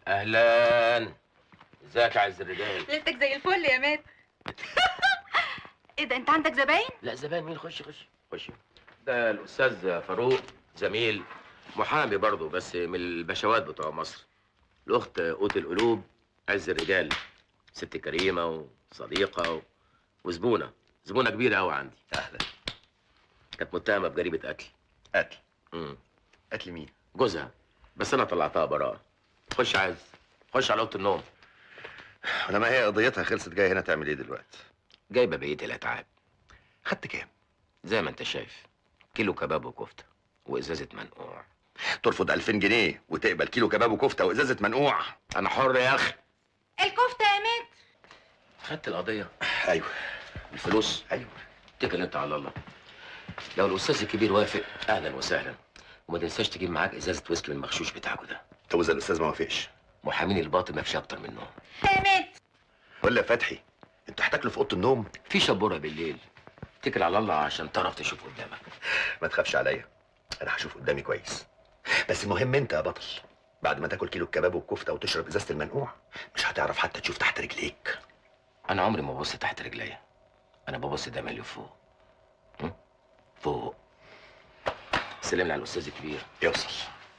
اهلا ازيك يا عز الرجال ليلتك زي الفل يا مات ايه ده انت عندك زباين لا زبان مين خش خش خش ده الاستاذ فاروق زميل محامي برضه بس من البشوات بتوع مصر الاخت قوت القلوب عز الرجال ست كريمه وصديقه و... وزبونه زبونه كبيره قوي عندي اهلا كانت متهمه بجريمه قتل قتل امم قتل مين جوزها بس انا طلعتها براءه خش عايز خش على اوضه النوم ولما هي قضيتها خلصت جايه هنا تعمل ايه دلوقتي جايبه بقيه الاتعاب خدت كام زي ما انت شايف كيلو كباب وكفته وازازه منقوع ترفض 2000 جنيه وتقبل كيلو كباب وكفته وازازه منقوع انا حر يا اخي الكفته يا مات خدت القضيه ايوه الفلوس ايوه اتكل انت على الله لو الاستاذ الكبير وافق اهلا وسهلا وما تنساش تجيب معاك ازازه ويسكي من المغشوش بتاعكوا ده طب واذا الاستاذ ما وافقش محامين الباطل ما فيش اكتر منهم يا مات ولا فتحي انتوا هتاكلوا في اوضه النوم في شبوره بالليل اتكل على الله عشان تعرف تشوف قدامك ما تخافش عليا انا هشوف قدامي كويس بس المهم انت يا بطل بعد ما تاكل كيلو الكباب والكفته وتشرب ازازه المنقوع مش هتعرف حتى تشوف تحت رجليك انا عمري ما ببص تحت رجليا انا ببص دايما لفوق م? فوق سلمنا على الاستاذ الكبير يوصل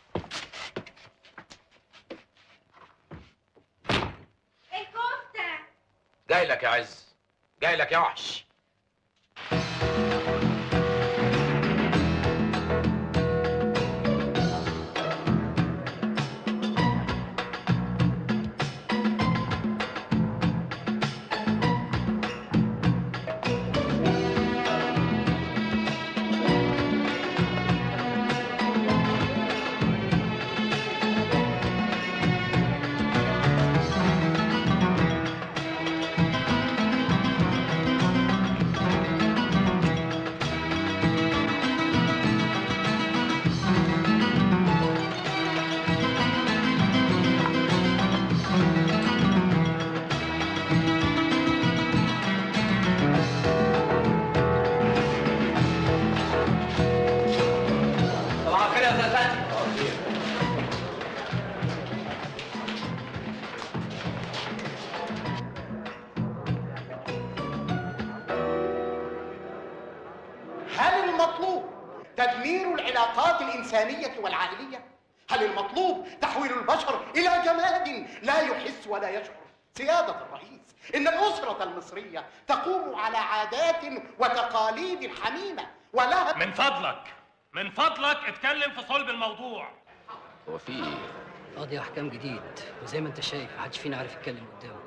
الكفته جاي لك يا عز جاي لك يا وحش صباح الخير يا استاذ فتحي هل المطلوب تدمير العلاقات الإنسانية والعائلية؟ هل المطلوب تحويل البشر إلى جماد لا يحس ولا يشعر؟ سيادة الرئيس إن الأسرة المصرية تقوم على عادات وتقاليد حميمة ولها من فضلك من فضلك اتكلم في صلب الموضوع هو في ايه قاضي احكام جديد وزي ما انت شايف محدش فينا عارف يتكلم قدامه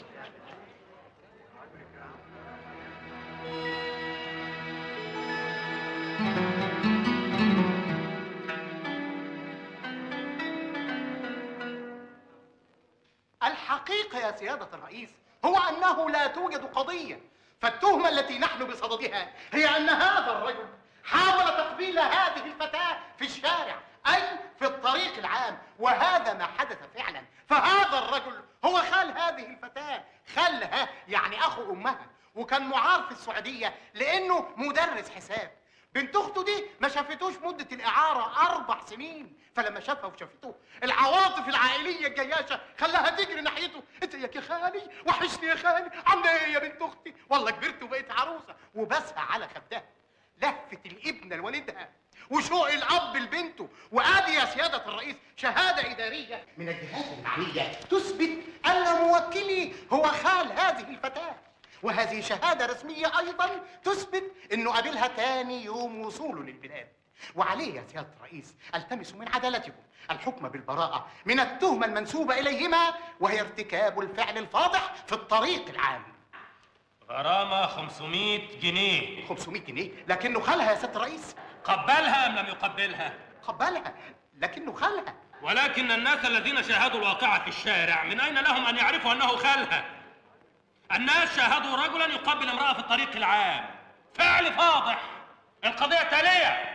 الحقيقة يا سيادة الرئيس هو أنه لا توجد قضية فالتهمة التي نحن بصددها هي أن هذا الرجل حاول تقبيل هذه الفتاة في الشارع أي في الطريق العام وهذا ما حدث فعلا فهذا الرجل هو خال هذه الفتاة خالها يعني أخو أمها وكان معار في السعودية لأنه مدرس حساب بنت اخته دي ما شافتوش مده الاعاره اربع سنين فلما شافها وشافته العواطف العائليه الجياشه خلاها تجري ناحيته انت يا خالي وحشني يا خالي عامله ايه يا بنت اختي والله كبرت وبقيت عروسه وبسها على خدها لهفه الابنه لوالدها وشوق الاب لبنته وادي يا سياده الرئيس شهاده اداريه من الجهات المعنيه تثبت ان موكلي هو خال هذه الفتاه وهذه شهادة رسمية أيضا تثبت أنه قابلها تاني يوم وصوله للبلاد وعليه يا سيادة الرئيس ألتمس من عدالتكم الحكم بالبراءة من التهمة المنسوبة إليهما وهي ارتكاب الفعل الفاضح في الطريق العام غرامة 500 جنيه 500 جنيه لكنه خالها يا سيادة الرئيس قبلها أم لم يقبلها؟ قبلها لكنه خالها ولكن الناس الذين شاهدوا الواقعة في الشارع من أين لهم أن يعرفوا أنه خالها؟ الناس شاهدوا رجلا يقبل امرأة في الطريق العام فعل فاضح القضية تالية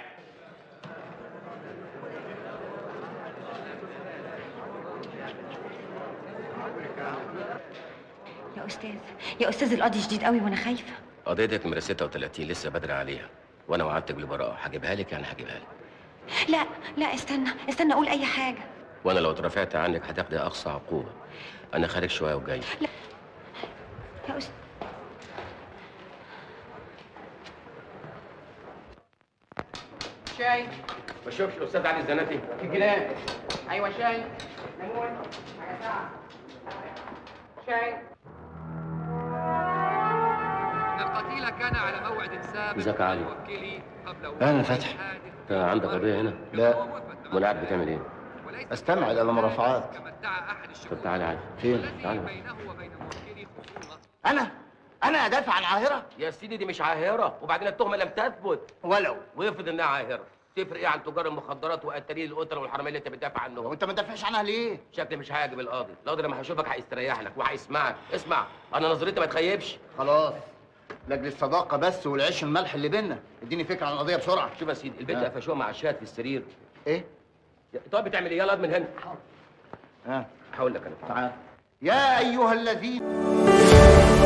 يا استاذ يا استاذ القاضي شديد قوي وانا خايفه قضيتك نمرة 36 لسه بدري عليها وانا وعدتك بالبراءة هجيبها لك يعني هجيبها لك لا لا استنى استنى اقول اي حاجه وانا لو اترفعت عنك هتاخدي اقصى عقوبه انا خارج شويه وجاي يا أستاذ شاي ما اشوفش الاستاذ علي الزناتي في الجنان ايوه شاي ليمون حاجه ساعه شاي القتيل كان على موعد سابق ازيك يا علي؟ موكلي قبل أهلا فتحي. انت عندك قضيه هنا لا امال قاعد بتعمل ايه استمع إلى المرافعات كما ادعى احد طب الشهود تعالى علي فين الذي تعالى. بينه وبين موكلي خصومه أنا أنا أدافع عن عاهرة يا سيدي دي مش عاهره وبعدين التهمه لم تثبت ولو ويفرض انها عاهره تفرق ايه عن تجار المخدرات وقتالين الاسره والحراميه اللي انت بتدافع عنهم وأنت ما تدافعش عنها ليه؟ شكلي مش هيعجب القاضي القاضي لما هيشوفك هيستريح لك وهيسمعك اسمع انا نظريتي ما تخيبش خلاص لاجل الصداقة بس والعيش الملح اللي بينا اديني فكرة عن القضية بسرعة شوف يا سيدي البنت آه. قفشوها مع الشاهد في السرير إيه؟ طب بتعمل ايه يلا من هنا ها هقول لك انا تعال يا أيها الذين